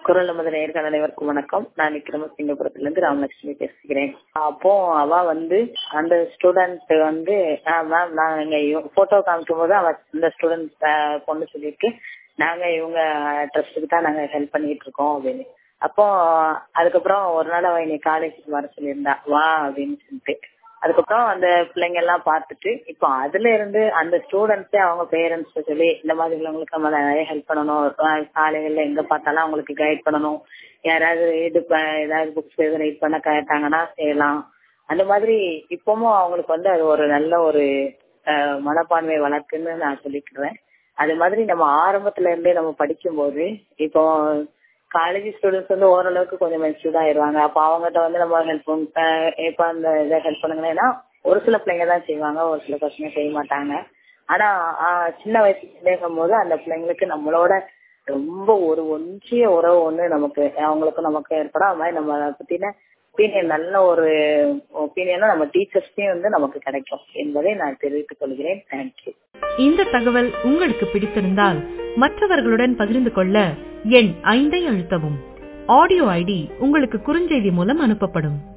குரல் நமது நேர்கள் அனைவருக்கும் வணக்கம் நான் விக்ரமசிங்கபுரத்துல இருந்து ராமலட்சுமி பேசுகிறேன் அப்போ அவ வந்து அந்த ஸ்டூடெண்ட் வந்து மேம் நாங்க போட்டோ காமிக்கும் போது அவ இந்த ஸ்டூடெண்ட் பொண்ணு சொல்லிட்டு நாங்க இவங்க ட்ரஸ்ட்டுக்கு தான் நாங்க ஹெல்ப் பண்ணிட்டு இருக்கோம் அப்படின்னு அப்போ அதுக்கப்புறம் ஒரு நாள் அவ இன்னைக்கு காலேஜுக்கு வர சொல்லியிருந்தா வா அப்படின்னு சொல்லிட்டு அதுக்கப்புறம் அந்த பிள்ளைங்க எல்லாம் பார்த்துட்டு இப்போ அதுல இருந்து அந்த ஸ்டூடெண்ட்ஸே அவங்க பேரண்ட்ஸ் சொல்லி இந்த மாதிரி உள்ளவங்களுக்கு நம்ம நிறைய ஹெல்ப் பண்ணணும் காலைகள்ல எங்க பார்த்தாலும் அவங்களுக்கு கைட் பண்ணணும் யாராவது இது ஏதாவது புக்ஸ் எதுவும் ரைட் பண்ண கேட்டாங்கன்னா செய்யலாம் அந்த மாதிரி இப்பவும் அவங்களுக்கு வந்து அது ஒரு நல்ல ஒரு மனப்பான்மை வளர்க்குன்னு நான் சொல்லிக்கிறேன் அது மாதிரி நம்ம ஆரம்பத்துல இருந்தே நம்ம படிக்கும்போது இப்போ காலேஜ் ஸ்டூடெண்ட்ஸ் வந்து ஓரளவுக்கு கொஞ்சம் மெச்சூர்ட் ஆயிடுவாங்க அப்ப அவங்ககிட்ட வந்து நம்ம ஹெல்ப் இப்ப அந்த இதை ஹெல்ப் பண்ணுங்கன்னா ஒரு சில பிள்ளைங்க தான் செய்வாங்க ஒரு சில பசங்க செய்ய மாட்டாங்க ஆனா சின்ன வயசுல இருக்கும் போது அந்த பிள்ளைங்களுக்கு நம்மளோட ரொம்ப ஒரு ஒன்றிய உறவு ஒண்ணு நமக்கு அவங்களுக்கு நமக்கு ஏற்படும் அது மாதிரி நம்ம அதை பத்தின ஒப்பீனியன் நல்ல ஒரு ஒப்பீனியனும் நம்ம டீச்சர்ஸ்டையும் வந்து நமக்கு கிடைக்கும் என்பதை நான் தெரிவித்துக் கொள்கிறேன் தேங்க்யூ இந்த தகவல் உங்களுக்கு பிடித்திருந்தால் மற்றவர்களுடன் பகிர்ந்து கொள்ள எண் ஐந்தை அழுத்தவும் ஆடியோ ஐடி உங்களுக்கு குறுஞ்செய்தி மூலம் அனுப்பப்படும்